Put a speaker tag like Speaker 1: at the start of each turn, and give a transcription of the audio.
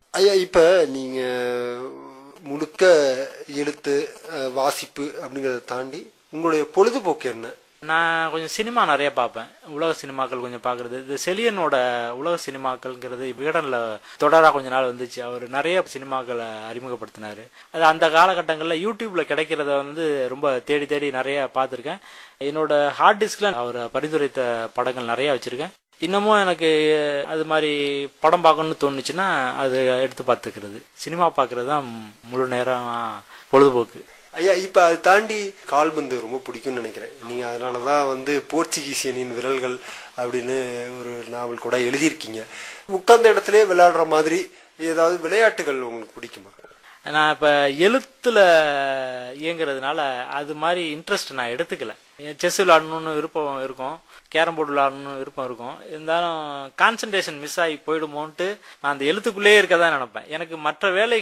Speaker 1: ஐயா இப்ப நீங்க முழுக்க எழுத்து அஹ், வாசிப்பு அப்படிங்கறத தாண்டி உங்களுடைய பொழுதுபோக்கு என்ன
Speaker 2: நான் கொஞ்சம் சினிமா நிறைய பார்ப்பேன் உலக சினிமாக்கள் கொஞ்சம் பார்க்குறது இது செலியனோட உலக சினிமாக்கள்ங்கிறது விகடனில் தொடராக கொஞ்ச நாள் வந்துச்சு அவர் நிறைய சினிமாக்களை அறிமுகப்படுத்தினார் அது அந்த காலகட்டங்களில் யூடியூப்பில் கிடைக்கிறத வந்து ரொம்ப தேடி தேடி நிறைய பார்த்துருக்கேன் என்னோட ஹார்ட் டிஸ்கில் அவர் பரிந்துரைத்த படங்கள் நிறைய வச்சுருக்கேன் இன்னமும் எனக்கு அது மாதிரி படம் பார்க்கணும்னு தோணுச்சுன்னா அது எடுத்து பார்த்துக்கிறது சினிமா பார்க்குறது தான் முழு நேரம் பொழுதுபோக்கு
Speaker 1: ஐயா இப்ப அதை தாண்டி கால்பந்து ரொம்ப பிடிக்கும்னு நினைக்கிறேன் நீங்க அதனாலதான் வந்து போர்ச்சுகீசியனின் விரல்கள் அப்படின்னு ஒரு நாவல் கூட எழுதியிருக்கீங்க உட்கார்ந்த இடத்திலே விளையாடுற மாதிரி ஏதாவது விளையாட்டுகள் உங்களுக்கு பிடிக்குமா
Speaker 2: நான் இப்போ எழுத்துல இயங்குறதுனால அது மாதிரி இன்ட்ரெஸ்ட் நான் எடுத்துக்கல செஸ் விளாடணும்னு விருப்பம் இருக்கும் கேரம் போர்டு விளாடணும்னு விருப்பம் இருக்கும் இருந்தாலும் கான்சன்ட்ரேஷன் மிஸ் ஆகி போயிடுமோன்ட்டு நான் அந்த எழுத்துக்குள்ளேயே இருக்க தான் நினைப்பேன் எனக்கு மற்ற வேலை